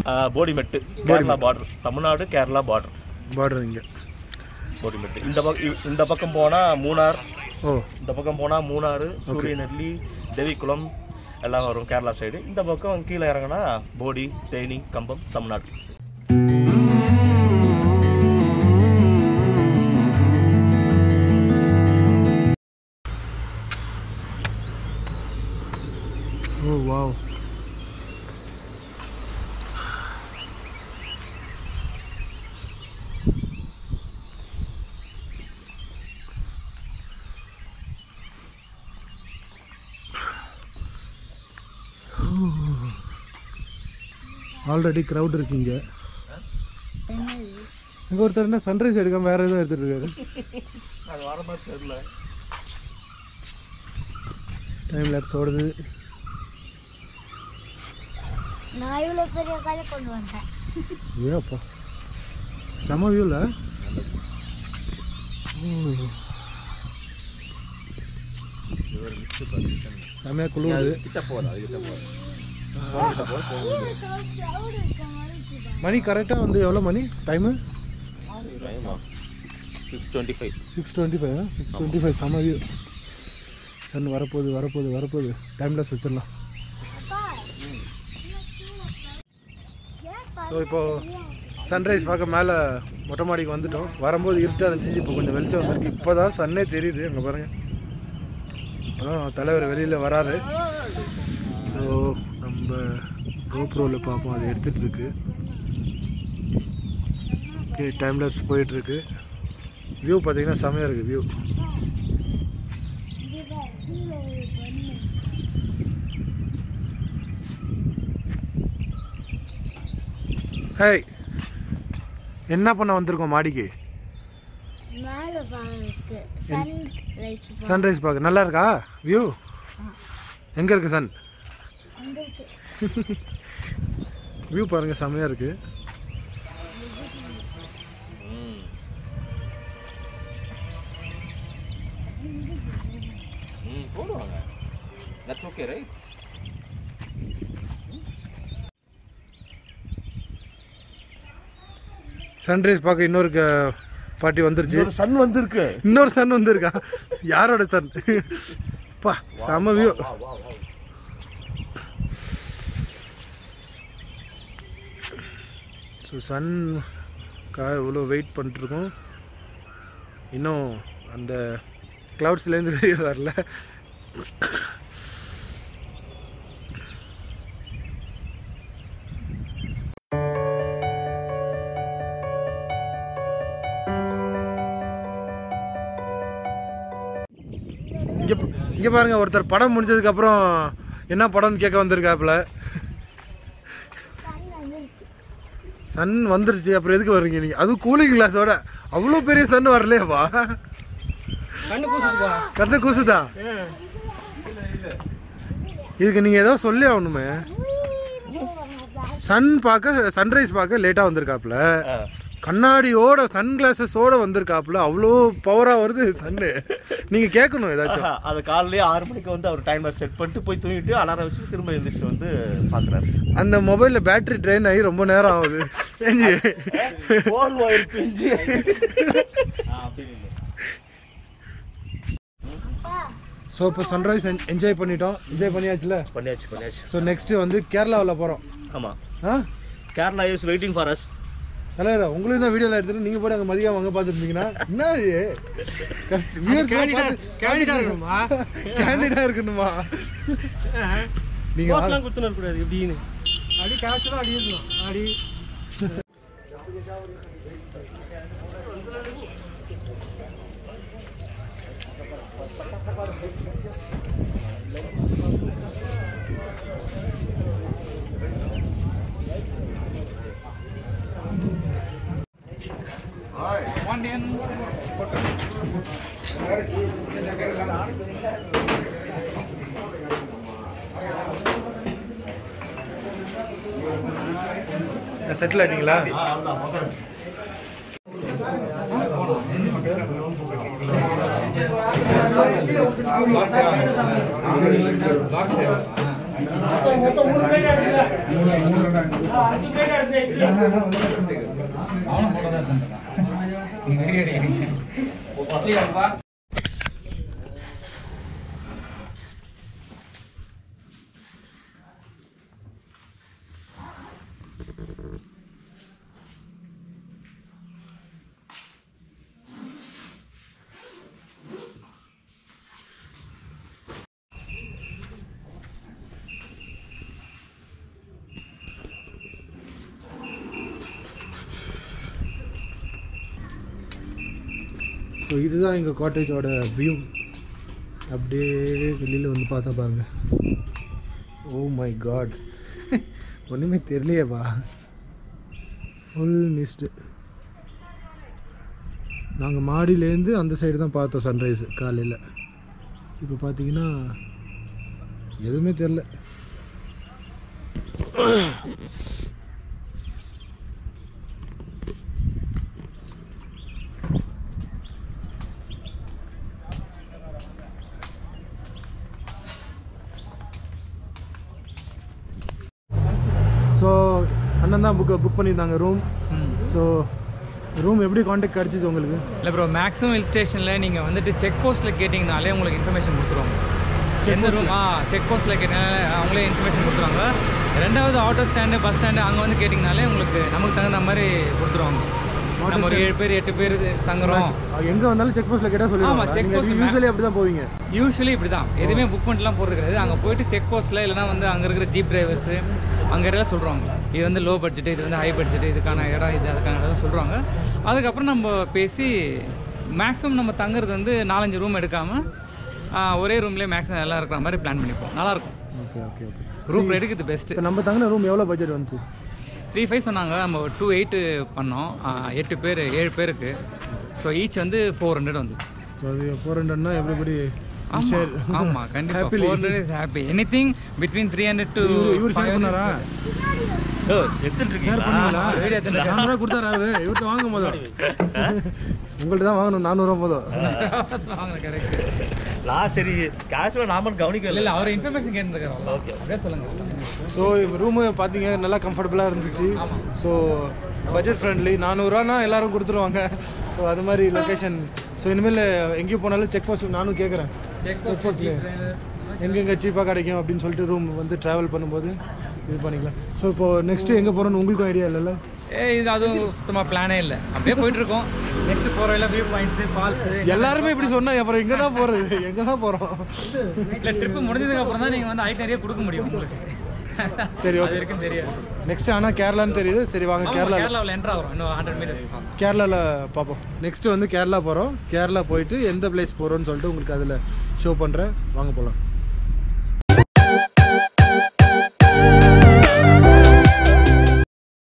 Bodimettu Kerala border Tamil Nadu Kerala border border இங்கே போடிமெட்டு இந்த பக்கம் இந்த பக்கம் போனால் மூணார் ஓ இந்த பக்கம் போனால் மூணாறு சூரியநெல்லி தேவிக்குளம் எல்லாம் வரும் கேரளா சைடு இந்த பக்கம் கீழே இறங்கினா Bodi Theni Cumbum Tamil Nadu oh wow already crowd இருக்கீங்க இங்கே ஒருத்தர் என்ன சன்ரைஸ் எடுக்காம வேற ஏதோ எடுத்துட்டு இருக்காரு அது வர மாதிரி தெரியல டைம் லேப்ஸ் ஓடுது நான் இவ்வளோ பெரிய கதை கொண்டு வந்தேன் ஏப்பா செம வியூல செமையா குளிருது கிட்ட போகுது அது கிட்ட போகுது மணி கரெக்டாக வந்து எவ்வளோ மணி time six twenty five six twenty five six twenty five செம வியூ சன் வரப்போகுது வரப்போகுது வரப்போகுது டைமில் வச்சிடலாம் ஸோ இப்போது சன்ரைஸ் பார்க்க மேலே மொட்டை மாடிக்கு வந்துட்டோம் வரும்போது இருட்டாக இருந்துச்சு இப்போ கொஞ்சம் வெளிச்சம் வந்திருக்கு இப்போ தான் சன்னே தெரியுது அங்கே பாருங்கள் இப்போ தான் தலைவர் வெளியில் வராரு ஸோ நம்ம கோப்ரோவில் பார்ப்போம் அது எடுத்துகிட்டு இருக்கு ஓகே டைம் லேப்ஸ் போயிட்டுருக்கு வியூ பார்த்தீங்கன்னா செமையாக இருக்குது வியூ ஹேய் என்ன பண்ண வந்திருக்கோம் மாடிக்கு மேலே பாருக்கு சன் ரைஸ் சன்ரைஸ் பார்க்க நல்லா இருக்கா வியூ எங்கே இருக்கு சன் வியூ பாருங்க செமையாக இருக்கு ம் போடுவாங்க தட்ஸ் ஓகே ரைட் சன்ரைஸ் பார்க்க இன்னொரு க- பாட்டி வந்துருச்சு சன் வந்திருக்கு இன்னொரு சன் வந்திருக்கா யாரோட சன் பா செம வியூ ஸோ சன் கா இவ்வளோ வெயிட் பண்ணிட்டுருக்கோம் இன்னும் அந்த க்ளவுட்ஸ்லேருந்து வெளியே வரல இங்கே இங்கே பாருங்க ஒருத்தர் படம் முடிஞ்சதுக்கப்புறம் என்ன படம்னு கேட்க வந்திருக்காப்புல சன் வந்துருச்சு அப்புறம் எதுக்கு வர்றீங்க நீங்கள் அதுவும் கூலிங் கிளாஸோட அவ்வளோ பெரிய சன் வரலையேவா கண்ணு கூசுதுப்பா கண்ணு கூசுதா இதுக்கு நீங்கள் ஏதோ சொல்லி ஆகணுமே சன் பார்க்க சன்ரைஸ் பார்க்க லேட்டாக வந்திருக்காப்புல கண்ணாடியோட சன் கிளாஸஸோட வந்திருக்காப்புல அவ்வளோ பவராக வருது சன்னு நீங்கள் கேட்கணும் ஏதாச்சும் அது காலையிலேயே ஆறு மணிக்கு வந்து அவர் டைமர் செட் பண்ணிட்டு போய் தூங்கிட்டு அலாரம் வச்சு திரும்ப எழுந்திரிச்சிட்டு வந்து பார்க்குறாரு அந்த மொபைலில் பேட்டரி ட்ரெயின் ஆகி ரொம்ப நேரம் ஆகுது ஏஞ்சி ஃபோன் ஒயர் பிஞ்சு ஸோ இப்போ சன்ரைஸ் என்ஜாய் பண்ணிட்டோம் என்ஜாய் பண்ணியாச்சுல பண்ணியாச்சு பண்ணியாச்சு ஸோ நெக்ஸ்ட்டு வந்து கேரளாவில் போகிறோம் ஆமாம் ஆ Kerala is waiting for us தலைவரா உங்களுக்கு தான் வீடியோவில் எடுத்துட்டு நீங்கள் போய் அங்கே மதியம் அங்கே பார்த்துருந்தீங்கன்னா என்ன இது கஷ்ட கேண்டிடா இருக்கணுமா கேண்டிடா இருக்கணுமா நீங்கள் போஸ்லாம் குத்துன்னு இருக்கக்கூடாது எப்படின்னு அடி கேஷுவலாக அடி இருக்கணும் அடி செட்டில் ஆயிட்டீங்களா ஸோ இதுதான் எங்கள் காட்டேஜோட வியூ அப்படியே வெளியில் வந்து பார்த்தா பாருங்க ஓ மை காட் ஒன்றுமே தெரியலையேப்பா ஃபுல் மிஸ்டு நாங்கள் மாடியிலேருந்து அந்த சைடு தான் பார்த்தோம் சன்ரைஸ் காலையில் இப்போ பார்த்தீங்கன்னா எதுவுமே தெரில ஸோ அண்ணன் தான் புக் புக் பண்ணியிருந்தாங்க ரூம் ஸோ ரூம் எப்படி காண்டாக்ட் கிடச்சிச்சு உங்களுக்கு இல்லை ப்ரோ மேக்ஸிமம் ஹில் ஸ்டேஷனில் நீங்கள் வந்துட்டு செக் போஸ்ட்டில் கேட்டிங்கனாலே உங்களுக்கு இன்ஃபர்மேஷன் கொடுத்துருவாங்க எந்த ரூம் ஆ செக் போஸ்ட்டில் கேட்டாலே அவங்களே இன்ஃபர்மேஷன் கொடுத்துருவாங்க ரெண்டாவது ஆட்டோ ஸ்டாண்டு பஸ் ஸ்டாண்டு அங்கே வந்து கேட்டிங்கனாலே உங்களுக்கு நமக்கு தகுந்த மாதிரி கொடுத்துருவாங்க நம்ம ஒரு ஏழு பேர் எட்டு பேர் தங்குறோம் எங்கே வந்தாலும் செக் போஸ்ட்டில் கேட்டால் ஆமா, check சொல்லுவாங்க post ல யூஸ்வலி அப்படி தான் போவீங்க யூஸ்வலி இப்படி தான் எதுவுமே புக் பண்ணிட்டுலாம் போகிறது கிடையாது அங்கே போயிட்டு செக் போஸ்ட்டில் இல்லைனா வந்து அங்கே இருக்கிற ஜீப் டிரைவர்ஸு அங்கே எல்லாம் சொல்கிறாங்க இது வந்து லோ பட்ஜெட் இது வந்து ஹை பட்ஜெட் இதுக்கான இடம் இது அதுக்கான இடம் சொல்கிறாங்க அதுக்கப்புறம் நம்ம பேசி மேக்ஸிமம் நம்ம தங்குறது வந்து நாலஞ்சு ரூம் எடுக்காமல் ஒரே ரூம்லேயே மேக்ஸிமம் எல்லாம் இருக்கிற மாதிரி பிளான் பண்ணிப்போம் நல்லாயிருக்கும் ஓகே ஓகே ஓகே ரூம் எடுக்கிறது பெஸ்ட்டு இப்போ நம்ம தங்கின ரூம் எவ்வளோ பட்ஜெட் வந்துச்சு த்ரீ ஃபைவ் சொன்னாங்க நம்ம டூ எயிட்டு பண்ணோம் ஆ, எட்டு பேர் ஏழு பேருக்கு ஸோ ஈச் வந்து ஃபோர் ஹண்ட்ரட் வந்துச்சு ஸோ அது ஃபோர் ஹண்ட்ரட்னா எவ்ரிபடி ஆமா ஆமா கண்டிப்பா Happily. 400 is happy anything between 300 to இவர் ஷேர் பண்ணாரா ஓ, எடுத்துட்டு ஷேர் இருக்கீங்களா பண்ணீங்களா நானூறுவா கொடுத்தாரா அவரு இவர்கிட்ட வாங்க போதும் உங்கள்ட்ட தான் வாங்கணும் நானூறுவா போதும் வாங்க கரெக்ட் நான் சரி கேஷுவல் நாம கவனிக்கல இல்ல இல்ல அவர் இன்ஃபர்மேஷன் கேட்டிருக்காரு Okay. அப்படியே சொல்லுங்க ஸோ ரூமு பார்த்தீங்க நல்லா கம்ஃபர்டபுளாக இருந்துச்சு ஸோ பட்ஜெட் ஃப்ரெண்ட்லி நானூறுரூவானா எல்லாரும் கொடுத்துருவாங்க ஸோ அது மாதிரி லொக்கேஷன் ஸோ இனிமேல் எங்கேயும் போனாலும் செக் போஸ்ட்டில் நானும் கேட்குறேன் செக் Check post ல. எங்கெங்கே சீப்பாக கிடைக்கும் அப்படின்னு சொல்லிட்டு ரூம் வந்து ட்ராவல் பண்ணும்போது இது பண்ணிக்கலாம் ஸோ இப்போ நெக்ஸ்ட்டு எங்கே போகிறோன்னு உங்களுக்கும் ஐடியா இல்லைல்ல ஏ இது அதுவும் சுத்தமா பிளானே இல்ல அப்படியே போயிட்டு இருக்கோம் நெக்ஸ்ட் போற எல்லாம் வியூ பாயிண்ட்ஸ் ஃபால்ஸ் எல்லாருமே இப்படி சொன்னா அப்புறம் எங்கே தான் போகிறது எங்கே தான் போகிறோம் இல்ல ட்ரிப் முடிஞ்சதுக்கு அப்புறம் தான் நீங்க வந்து ஐட்டரிய கொடுக்க முடியும் உங்களுக்கு சரி, அது okay. வரைக்கும் தெரியாது நெக்ஸ்ட் ஆனால் கேரளான்னு தெரியுது சரி வாங்க ஆமா, கேரளா கேரளாவுல என்ட்ரு ஆகும் இன்னும் ஹண்ட்ரட் மீட்டர்ஸ் கேரளாவில் பார்ப்போம் நெக்ஸ்ட் வந்து கேரளா போகிறோம் கேரளா போயிட்டு எந்த பிளேஸ் போகிறோன்னு சொல்லிட்டு உங்களுக்கு அதில் ஷோ பண்ணுறேன் வாங்க போகலாம்